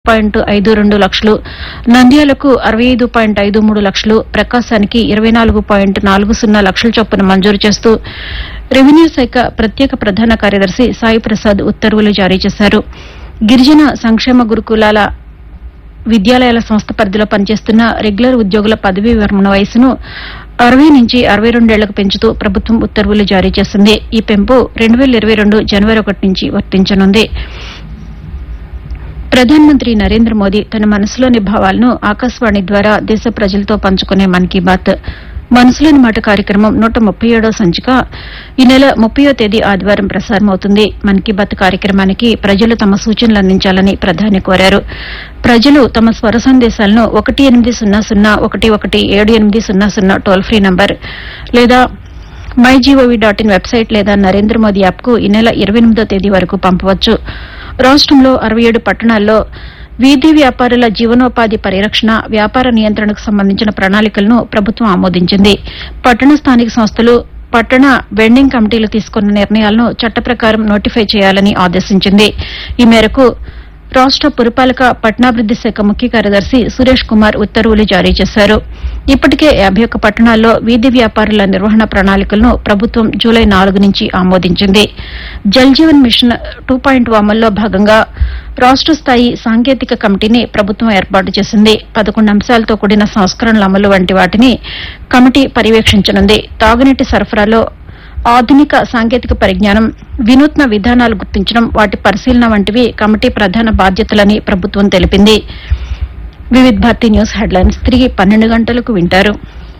point ఐదు రెండు లక్షలు నంద్యాలకు అరవై ఐదు పాయింట్ ఐదు మూడు లక్షలు ప్రకాశానికి ఇరవై నాలుగు పాయింట్ నాలుగు సున్నా లక్షల చొప్పున మంజూరు చేస్తూ రెవెన్యూ శాఖ ప్రత్యేక ప్రధాన కార్యదర్శి సాయి ప్రసాద్ ఉత్తర్వులు జారీ చేశారు గిరిజన సంక్షేమ గురుకులాల విద్యాలయాల సంస్థ పరిధిలో పనిచేస్తున్న రెగ్యులర్ ఉద్యోగుల పదవీ విరమణ వయసును అరవై నుంచి అరవై రెండేళ్లకు పెంచుతూ ప్రభుత్వం ఉత్తర్వులు జారీ చేసింది ఈ పెంపు రెండు వేల ఇరవై రెండు జనవరి ఒకటి నుంచి వర్తించనుంది ప్రధానమంత్రి నరేంద్ర మోదీ తన మనసులోని భావాలను ఆకాశవాణి ద్వారా దేశ ప్రజలతో పంచుకునే మన్ కీ బాత్ మనసులోని మాట కార్యక్రమం నూట ముప్పై ఏడో సంచిక ఈ నెల ముప్పయో తేదీ ఆదివారం ప్రసారమవుతుంది మన్ కీ బాత్ కార్యక్రమానికి ప్రజలు తమ సూచనలు అందించాలని ప్రధాని కోరారు ప్రజలు తమ స్వర సందేశాలను ఒకటి ఎనిమిది సున్నా సున్నా ఒకటి ఒకటి ఏడు ఎనిమిది సున్నా సున్నా టోల్ ఫ్రీ నంబర్ లేదా my GOV dot in website లేదా నరేంద్ర మోదీ యాప్ కు ఈ నెల ఇరవై ఎనిమిదో తేదీ వరకు పంపవచ్చు రాష్టంలో అరవై ఏడు పట్టణాల్లో వీధి వ్యాపారుల జీవనోపాధి పరిరక్షణ వ్యాపార నియంత్రణకు సంబంధించిన ప్రణాళికలను ప్రభుత్వం ఆమోదించింది పట్టణ స్థానిక సంస్థలు పట్టణ వెండింగ్ కమిటీలు తీసుకున్న నిర్ణయాలను చట్ట ప్రకారం నోటిఫై చేయాలని ఆదేశించింది ఈ మేరకు రాష్ట పురపాలక పట్టణాభివృద్ది శాఖ ముఖ్య కార్యదర్శి సురేష్ కుమార్ ఉత్తర్వులు జారీ చేశారు ఇప్పటికే యాభై ఒక్క పట్టణాల్లో వీధి వ్యాపారుల నిర్వహణ ప్రణాళికలను ప్రభుత్వం జూలై నాలుగు నుంచి ఆమోదించింది Jal Jeevan mission two point అమల్లో భాగంగా రాష్ట స్థాయి సాంకేతిక కమిటీని ప్రభుత్వం ఏర్పాటు చేసింది పదకొండు అంశాలతో కూడిన సంస్కరణల అమలు వంటి వాటిని కమిటీ పర్యవేక్షించనుంది తాగునీటి సరఫరాలో ఆధునిక సాంకేతిక పరిజ్ఞానం వినూత్న విధానాలు గుర్తించడం వాటి పరిశీలన వంటివి కమిటీ ప్రధాన బాధ్యతలని ప్రభుత్వం తెలిపింది వివిధ్ భారతి న్యూస్ హెడ్లైన్స్ తిరిగి పన్నెండు గంటలకు వింటారు